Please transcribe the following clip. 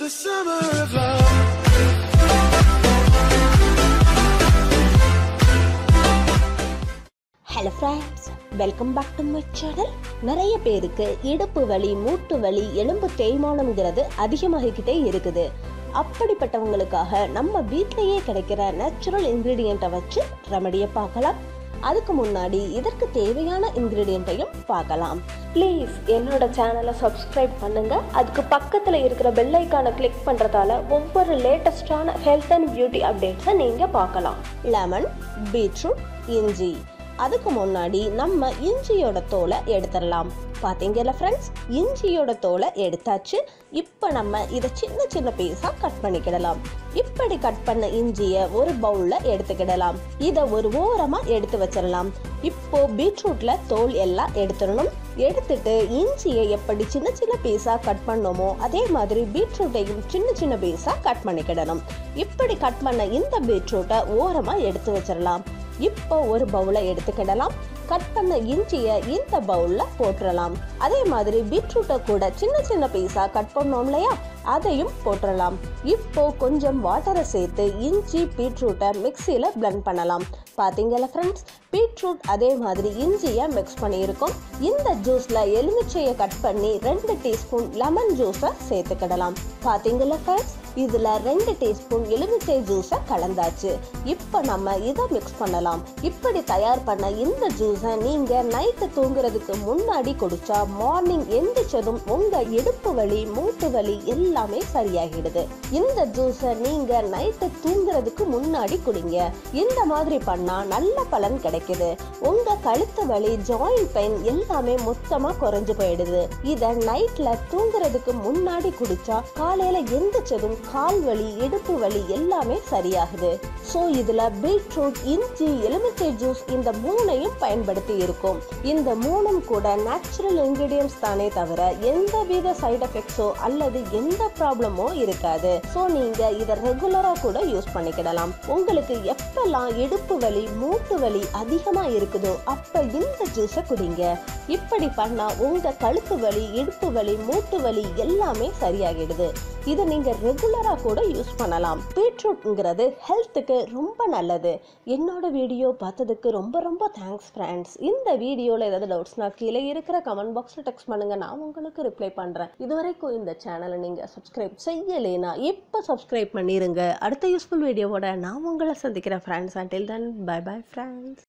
the summer of love. Hello friends welcome back to my channel நிறைய பேருக்கு இடுப்பு வலி மூட்டு வலி எலும்பு தேய்மானம்ங்கிறது அதிகமாகிக்கிட்டே இருக்குது அப்படிப்பட்டவங்களுக்காக நம்ம வீட்டிலேயே கிடைக்கிற நேச்சுரல் இன்க்ரீடியண்ட்டை வச்சு ரெமடியை பார்க்கலாம் அதுக்கு முன்னாடி இதற்கு தேவையான இன்க்ரீடியண்ட்டையும் பார்க்கலாம் ப்ளீஸ் என்னோட சேனலை சப்ஸ்கிரைப் பண்ணுங்க அதுக்கு பக்கத்தில் இருக்கிற பெல் ஐக்கானை கிளிக் பண்ணுறதால ஒவ்வொரு லேட்டஸ்டான ஹெல்த் அண்ட் பியூட்டி அப்டேட்ஸை நீங்கள் பார்க்கலாம் லெமன் பீட்ரூட் இஞ்சி அதுக்கு முன்னாடி நம்ம இஞ்சியோட தோலை எடுத்துடலாம் பார்த்தீங்கல்ல ஃப்ரெண்ட்ஸ் இஞ்சியோட தோலை எடுத்தாச்சு இப்போ நம்ம இதை சின்ன சின்ன பீஸாக கட் பண்ணிக்கிடலாம் இப்படி கட் பண்ண இஞ்சியை ஒரு பவுலில் எடுத்துக்கிடலாம் இதை ஒரு ஓரமாக எடுத்து வச்சிடலாம் இப்போ பீட்ரூட்ல தோல் எல்லாம் எடுத்துடணும் எடுத்துட்டு இஞ்சியை எப்படி சின்ன சின்ன பீஸாக கட் பண்ணோமோ அதே மாதிரி பீட்ரூட்டையும் சின்ன சின்ன பீஸாக கட் பண்ணிக்கிடணும் இப்படி கட் பண்ண இந்த பீட்ரூட்டை ஓரமாக எடுத்து வச்சிடலாம் இப்போ ஒரு பவுலை எடுத்துக்கிடலாம் கட் பண்ண இஞ்சியை இந்த பவுலில் போட்டுடலாம் அதே மாதிரி பீட்ரூட்டை கூட சின்ன சின்ன பீஸாக கட் பண்ணோம் இல்லையா அதையும் போட்டுடலாம் இப்போ கொஞ்சம் வாட்டரை சேர்த்து இஞ்சி பீட்ரூட்டை மிக்சியில் blend பண்ணலாம் பார்த்தீங்களா ஃப்ரெண்ட்ஸ் பீட்ரூட் அதே மாதிரி இஞ்சியை மிக்ஸ் பண்ணியிருக்கோம் இந்த ஜூஸில் எலுமிச்சையை கட் பண்ணி ரெண்டு டீஸ்பூன் லெமன் ஜூஸை சேர்த்துக்கிடலாம் பார்த்தீங்களா ஃப்ரெண்ட்ஸ் இதில் ரெண்டு டீஸ்பூன் எலுமிச்சை ஜூஸை கலந்தாச்சு இப்போ நம்ம இதை மிக்ஸ் பண்ணலாம் இப்படி தயார் பண்ண இந்த ஜூஸை நீங்கள் நைட்டு தூங்குறதுக்கு முன்னாடி குடிச்சா மார்னிங் எந்திரிச்சதும் உங்கள் இடுப்பு வலி மூட்டு வலி எல்லாமே சரியாகிடுது இந்த ஜூஸை நீங்கள் நைட்டு தூங்குறதுக்கு முன்னாடி குடிங்க இந்த மாதிரி பண்ணால் நல்ல பலன் கிடைக்குது உங்கள் கழுத்து வலி ஜாயிண்ட் பெயின் எல்லாமே மொத்தமாக குறைஞ்சு போயிடுது இதை நைட்டில் தூங்குறதுக்கு முன்னாடி குடிச்சா காலையில் எந்திரிச்சதும் கால் வலி இடுப்பு வலி எல்லாமே சரியாகுது ஸோ இதில் பீட்ரூட் இஞ்சி எலுமிச்சை ஜூஸ் இந்த மூணையும் பயன்படுத்தி இருக்கும் இந்த மூணும் கூட நேச்சுரல் இன்கிரீடியன்ஸ் தானே தவிர எந்த வித சைடு எஃபெக்ட்ஸோ அல்லது எந்த ப்ராப்ளமோ இருக்காது ஸோ நீங்கள் இதை ரெகுலராக கூட யூஸ் பண்ணிக்கிடலாம் உங்களுக்கு எப்பெல்லாம் இடுப்பு வலி மூட்டு வலி அதிகமாக இருக்குதோ அப்போ இந்த ஜூஸை குடிங்க இப்படி பண்ணால் உங்கள் கழுத்து வலி இடுப்பு வலி மூட்டு வலி எல்லாமே சரியாகிடுது இதை நீங்கள் ரெகுலராக கூட யூஸ் பண்ணலாம் பீட்ரூட்ங்கிறது ஹெல்த்துக்கு ரொம்ப நல்லது என்னோட வீடியோ பார்த்ததுக்கு ரொம்ப ரொம்ப தேங்க்ஸ் ஃப்ரெண்ட்ஸ் இந்த வீடியோவில் ஏதாவது டவுட்ஸ்னா கீழே இருக்கிற கமெண்ட் பாக்ஸில் டெக்ஸ்ட் பண்ணுங்க நான் உங்களுக்கு ரிப்ளை பண்ணுறேன் இதுவரைக்கும் இந்த சேனலை நீங்கள் சப்ஸ்கிரைப் செய்யலைனா இப்போ சப்ஸ்கிரைப் பண்ணிடுங்க அடுத்த யூஸ்ஃபுல் வீடியோவோட நான் உங்களை சந்திக்கிறேன் friends until then bye bye friends